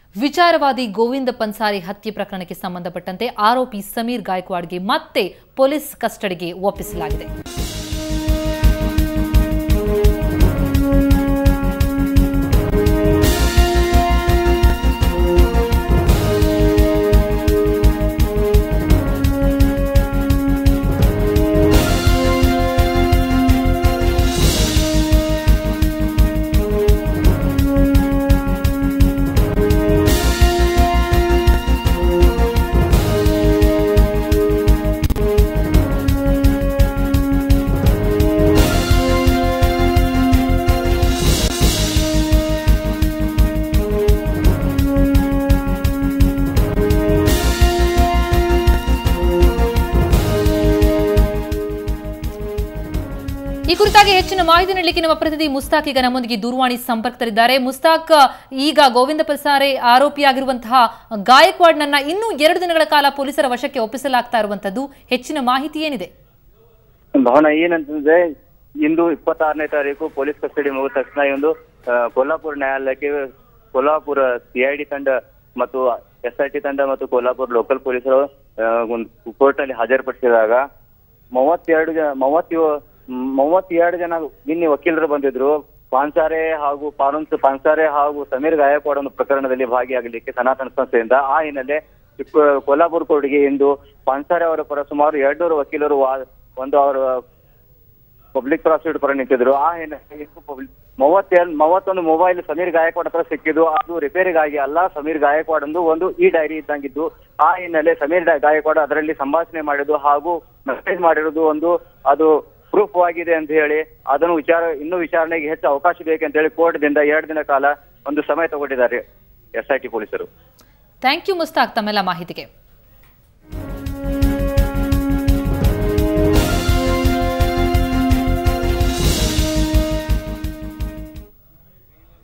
ವಿಚಾರವಾದಿ ಗೋವಿಂದ ಪನ್ಸಾರಿ ಹತ್ಯೆ ಪ್ರಕರಣಕ್ಕೆ ಸಂಬಂಧಪಟ್ಟಂತೆ ಆರೋಪಿ ಸಮೀರ್ ಗಾಯಕ್ವಾಡ್ಗೆ ಮತ್ತೆ ಪೊಲೀಸ್ ಕಸ್ಟಡಿಗೆ ಒಪ್ಪಿಸಲಾಗಿದೆ ಈ ಕುರಿತಾಗಿ ಹೆಚ್ಚಿನ ಮಾಹಿತಿ ನೀಡಲಿಕ್ಕೆ ನಮ್ಮ ಪ್ರತಿನಿಧಿ ಮುಸ್ತಾಕ್ ಈಗ ನಮ್ಮೊಂದಿಗೆ ದೂರವಾಣಿ ಸಂಪರ್ಕದಲ್ಲಿದ್ದಾರೆ ಮುಸ್ತಾಕ್ ಈಗ ಗೋವಿಂದ ಪಸಾರೆ ಆರೋಪಿಯಾಗಿರುವಂತಹ ಗಾಯಕ್ವಾಡ್ನನ್ನ ಇನ್ನೂ ಎರಡು ದಿನಗಳ ಕಾಲ ಪೊಲೀಸರ ವಶಕ್ಕೆ ಒಪ್ಪಿಸಲಾಗ್ತಾ ಇರುವಂತದ್ದು ಹೆಚ್ಚಿನ ಮಾಹಿತಿ ಏನಿದೆ ಭವನ ಏನಂತಂದ್ರೆ ಇಂದು ಇಪ್ಪತ್ತಾರನೇ ತಾರೀಕು ಪೊಲೀಸ್ ಕಸ್ಟಡಿ ಮುಗಿದ ತಕ್ಷಣ ಈ ಒಂದು ಆ, ಕೊಲ್ಹಾಪುರ ನ್ಯಾಯಾಲಯಕ್ಕೆ ಕೊಲ್ಹಾಪುರ ಸಿಐಡಿ ತಂಡ ಮತ್ತು ಎಸ್ ಐ ಟಿ ತಂಡ ಮತ್ತು ಕೊಲ್ಹಾಪುರ ಲೋಕಲ್ ಪೊಲೀಸರು ಆ, ಒಂದು ಕೋರ್ಟ್ ಅಲ್ಲಿ ಹಾಜರುಪಡಿಸಿದಾಗ ಮೂವತ್ತೆರಡು ಜನ ಮೂವತ್ತೇಳು ಮೂವತ್ತೆರಡು ಜನ ನಿನ್ನೆ ವಕೀಲರು ಬಂದಿದ್ರು ಪಾನ್ಸಾರೆ ಹಾಗೂ ಪಾರುನ್ಸ್ ಪಾನ್ಸಾರೆ ಹಾಗೂ ಸಮೀರ್ ಗಾಯಕ್ವಾಡ್ ಒಂದು ಪ್ರಕರಣದಲ್ಲಿ ಭಾಗಿಯಾಗಲಿಕ್ಕೆ ಸನಾತನ ಸಂಸ್ಥೆಯಿಂದ ಆ ಹಿನ್ನೆಲೆ ಇಪ್ಪ- ಕೊಲ್ಹಾಪುರ ಕೋರ್ಟ್ಗೆ ಇಂದು ಪಾನ್ಸಾರೆ ಅವರ ಪರ ಸುಮಾರು ಎರಡ್ನೂರು ವಕೀಲರು ವಾ- ಒಂದು ಅವರ ಪಬ್ಲಿಕ್ ಪ್ರಾಸಿಕ್ಯೂಟರ್ ಪರ ನಿಂತಿದ್ರು ಆ ಹಿನ್ನೆಲೆ ಮೂವತ್ತೆರಡು ಮೂವತ್ತೊಂದು ಮೊಬೈಲ್ ಸಮೀರ್ ಗಾಯಕ್ವಾಡ್ ಹತ್ರ ಸಿಕ್ಕಿದ್ದು ಅದು ರಿಪೇರಿಗಾಗಿ ಅಲ್ಲ ಸಮೀರ್ ಗಾಯಕ್ವಾಡ್ ಒಂದು ಒಂದು ಈ ಡೈರಿ ಇದ್ದಂಗಿದ್ದು ಆ ಹಿನ್ನೆಲೆ ಸಮೀರ್ ಡಾ- ಗಾಯಕ್ವಾಡ್ ಅದರಲ್ಲಿ ಸಂಭಾಷಣೆ ಮಾಡಿದ್ದು ಹಾಗೂ ಮೆಸೇಜ್ ಮಾಡಿರೋದು ಒಂದು ಅದು ಪ್ರೂಫ್ ಆಗಿದೆ ಅಂತ ಹೇಳಿ ಅದನ್ನು ವಿಚಾರ ಇನ್ನೂ ವಿಚಾರಣೆಗೆ ಹೆಚ್ಚು ಅವಕಾಶ ಬೇಕಂತ ಹೇಳಿ ಕೋರ್ಟ್ದಿಂದ ಎರಡು ದಿನ ಕಾಲ ಒಂದು ಸಮಯ ತಗೊಂಡಿದ್ದಾರೆ ಎಸ್ ಐ ಟಿ ಪೊಲೀಸರು ಥ್ಯಾಂಕ್ ಯು ಮುಸ್ತಾಕ್ ತಮ್ಮೆಲ್ಲ ಮಾಹಿತಿಗೆ